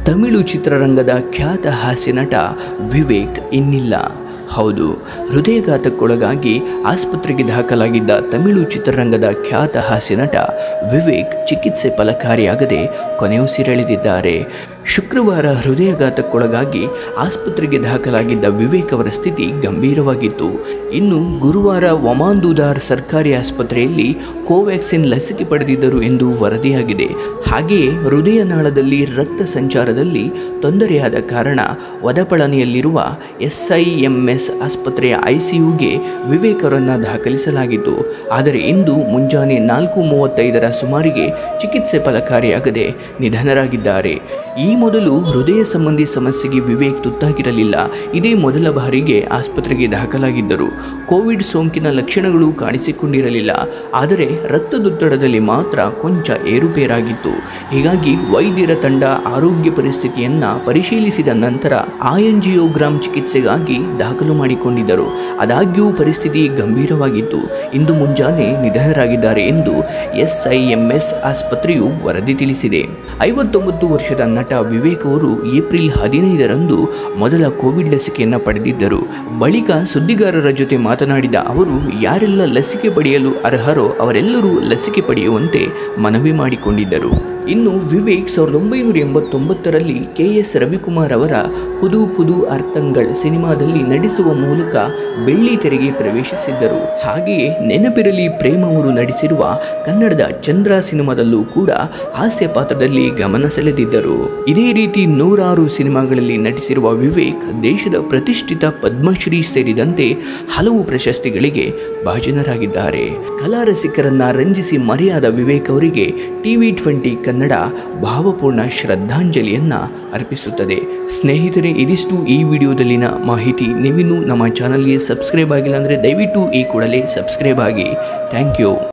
ತಮಿಳು ಚಿತ್ರರಂಗದ ಖ್ಯಾತ ಹಾಸ್ಯ ನಟ ವಿವೇಕ್ ಇನ್ನಿಲ್ಲ ಹೌದು ಹೃದಯಘಾತಕ್ಕೊಳಗಾಗಿ ಆಸ್ಪತ್ರೆಗೆ ದಾಖಲಾಗಿದ್ದ ತಮಿಳು ಚಿತ್ರರಂಗದ ಖ್ಯಾತ ಹಾಸ್ಯ ನಟ ವಿವೇಕ್ ಚಿಕಿತ್ಸೆ ಫಲಕಾರಿಯಾಗದೆ ಕೊನೆಯುಸಿರೆಳೆದಿದ್ದಾರೆ ಶುಕ್ರವಾರ ಹೃದಯಘಾತಕ್ಕೊಳಗಾಗಿ ಆಸ್ಪತ್ರೆಗೆ ದಾಖಲಾಗಿದ್ದ ವಿವೇಕ್ ಅವರ ಸ್ಥಿತಿ ಗಂಭೀರವಾಗಿತ್ತು ಇನ್ನು ಗುರುವಾರ ಒಮಾಂದುದಾರ್ ಸರ್ಕಾರಿ ಆಸ್ಪತ್ರೆಯಲ್ಲಿ ಕೋವ್ಯಾಕ್ಸಿನ್ ಲಸಿಕೆ ಪಡೆದಿದ್ದರು ಎಂದು ವರದಿಯಾಗಿದೆ ಹಾಗೆಯೇ ಹೃದಯನಾಳದಲ್ಲಿ ರಕ್ತ ಸಂಚಾರದಲ್ಲಿ ತೊಂದರೆಯಾದ ಕಾರಣ ವದಪಳನಿಯಲ್ಲಿರುವ ಎಸ್ಐಎಂಎಸ್ ಆಸ್ಪತ್ರೆಯ ಐಸಿಯುಗೆ ವಿವೇಕ್ ಅವರನ್ನು ದಾಖಲಿಸಲಾಗಿತ್ತು ಆದರೆ ಇಂದು ಮುಂಜಾನೆ ನಾಲ್ಕು ಮೂವತ್ತೈದರ ಸುಮಾರಿಗೆ ಚಿಕಿತ್ಸೆ ಫಲಕಾರಿಯಾಗದೆ ನಿಧನರಾಗಿದ್ದಾರೆ ಈ ಮೊದಲು ಹೃದಯ ಸಂಬಂಧಿ ಸಮಸ್ಯೆಗೆ ವಿವೇಕ್ ತುತ್ತಾಗಿರಲಿಲ್ಲ ಇದೇ ಮೊದಲ ಬಾರಿಗೆ ಆಸ್ಪತ್ರೆಗೆ ದಾಖಲಾಗಿದ್ದರು ಕೋವಿಡ್ ಸೋಂಕಿನ ಲಕ್ಷಣಗಳು ಕಾಣಿಸಿಕೊಂಡಿರಲಿಲ್ಲ ಆದರೆ ರಕ್ತದೊತ್ತಡದಲ್ಲಿ ಮಾತ್ರ ಕೊಂಚ ಏರುಪೇರಾಗಿತ್ತು ಹೀಗಾಗಿ ವೈದ್ಯರ ತಂಡ ಆರೋಗ್ಯ ಪರಿಸ್ಥಿತಿಯನ್ನ ಪರಿಶೀಲಿಸಿದ ನಂತರ ಆಯಂಜಿಯೋಗ್ರಾಮ್ ಚಿಕಿತ್ಸೆಗಾಗಿ ದಾಖಲು ಮಾಡಿಕೊಂಡಿದ್ದರು ಆದಾಗ್ಯೂ ಪರಿಸ್ಥಿತಿ ಗಂಭೀರವಾಗಿತ್ತು ಇಂದು ಮುಂಜಾನೆ ನಿಧನರಾಗಿದ್ದಾರೆ ಎಂದು ಎಸ್ಐಎಂಎಸ್ ಆಸ್ಪತ್ರೆಯು ವರದಿ ತಿಳಿಸಿದೆ ಐವತ್ತೊಂಬತ್ತು ವರ್ಷದ ನಟ ವಿವೇಕ್ ಅವರು ಏಪ್ರಿಲ್ ಹದಿನೈದರಂದು ಮೊದಲ ಕೋವಿಡ್ ಲಸಿಕೆಯನ್ನು ಪಡೆದಿದ್ದರು ಬಳಿಕ ಸುದ್ದಿಗಾರರ ಜೊತೆ ಮಾತನಾಡಿದ ಅವರು ಯಾರೆಲ್ಲ ಲಸಿಕೆ ಪಡೆಯಲು ಅರ್ಹರೋ ಅವರೆಲ್ಲರೂ ಲಸಿಕೆ ಪಡೆಯುವಂತೆ ಮನವಿ ಮಾಡಿಕೊಂಡಿದ್ದರು ಇನ್ನು ವಿವೇಕ್ ಸಾವಿರದ ಒಂಬೈನೂರ ಎಂಬತ್ತೊಂಬತ್ತರಲ್ಲಿ ಕೆ ಎಸ್ ರವಿಕುಮಾರ್ ಅವರ ಪುದು ಪುದು ಅರ್ಥಂಗಳ್ ಸಿನಿಮಾದಲ್ಲಿ ನಟಿಸುವ ಮೂಲಕ ಬೆಳ್ಳಿ ತೆರೆಗೆ ಪ್ರವೇಶಿಸಿದ್ದರು ಹಾಗೆಯೇ ನೆನಪಿರಲಿ ಪ್ರೇಮ್ ಅವರು ನಟಿಸಿರುವ ಕನ್ನಡದ ಚಂದ್ರ ಸಿನಿಮಾದಲ್ಲೂ ಕೂಡ ಹಾಸ್ಯ ಪಾತ್ರದಲ್ಲಿ ಗಮನ ಸೆಳೆದಿದ್ದರು ಇದೇ ರೀತಿ ನೂರಾರು ಸಿನಿಮಾಗಳಲ್ಲಿ ನಟಿಸಿರುವ ವಿವೇಕ್ ದೇಶದ ಪ್ರತಿಷ್ಠಿತ ಪದ್ಮಶ್ರೀ ಸೇರಿದಂತೆ ಹಲವು ಪ್ರಶಸ್ತಿಗಳಿಗೆ ಭಾಜನರಾಗಿದ್ದಾರೆ ಕಲಾ ರಸಿಕರನ್ನ ರಂಜಿಸಿ ಮರೆಯಾದ ವಿವೇಕ್ ಅವರಿಗೆ ಟಿವಿ ಟ್ವೆಂಟಿ ಕನ್ನಡ ಭಾವಪೂರ್ಣ ಶ್ರದ್ಧಾಂಜಲಿಯನ್ನ ಅರ್ಪಿಸುತ್ತದೆ ಸ್ನೇಹಿತರೆ ಇದಿಷ್ಟು ಈ ವಿಡಿಯೋದಲ್ಲಿನ ಮಾಹಿತಿ ನೀವಿನ್ನೂ ನಮ್ಮ ಚಾನಲ್ಗೆ ಸಬ್ಸ್ಕ್ರೈಬ್ ಆಗಿಲ್ಲ ಅಂದರೆ ದಯವಿಟ್ಟು ಈ ಕೂಡಲೇ ಸಬ್ಸ್ಕ್ರೈಬ್ ಆಗಿ ಥ್ಯಾಂಕ್ ಯು